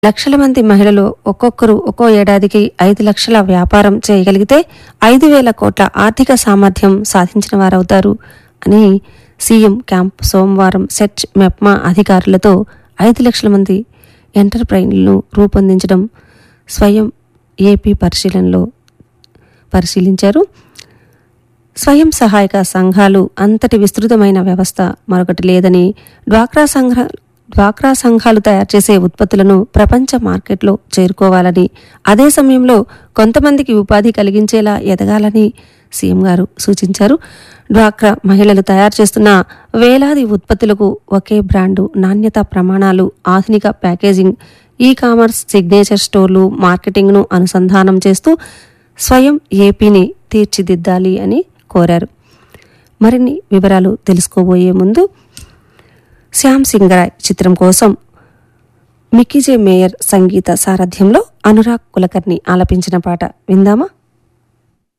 లక్షల మంది మహిళలు ఒక్కొక్కరు ఒక్కో ఏడాదికి ఐదు లక్షల వ్యాపారం చేయగలిగితే ఐదు వేల కోట్ల ఆర్థిక సామర్థ్యం సాధించిన వారవుతారు అని సీఎం క్యాంప్ సోమవారం సెర్చ్ మెప్మా అధికారులతో ఐదు లక్షల మంది ఎంటర్ప్రైన్లను రూపొందించడం స్వయం ఏపీ పరిశీలనలో పరిశీలించారు స్వయం సహాయక సంఘాలు అంతటి విస్తృతమైన వ్యవస్థ మరొకటి లేదని డ్వాక్రా సంఘ డ్వాక్రా సంఘాలు తయారు చేసే ఉత్పత్తులను ప్రపంచ మార్కెట్లో చేరుకోవాలని అదే సమయంలో కొంతమందికి ఉపాధి కలిగించేలా ఎదగాలని సీఎం గారు సూచించారు డ్వాక్రా మహిళలు తయారు చేస్తున్న వేలాది ఉత్పత్తులకు ఒకే బ్రాండు నాణ్యత ప్రమాణాలు ఆధునిక ప్యాకేజింగ్ ఈ కామర్స్ సిగ్నేచర్ స్టోర్లు మార్కెటింగ్ను అనుసంధానం చేస్తూ స్వయం ఏపీని తీర్చిదిద్దాలి అని కోరారు మరిన్ని వివరాలు తెలుసుకోబోయే ముందు శ్యామ్ సింగరాయ్ చిత్రం కోసం మిక్కీజే మేయర్ సంగీత సారథ్యంలో అనురాగ్ కులకర్ణి ఆలపించిన పాట విందామా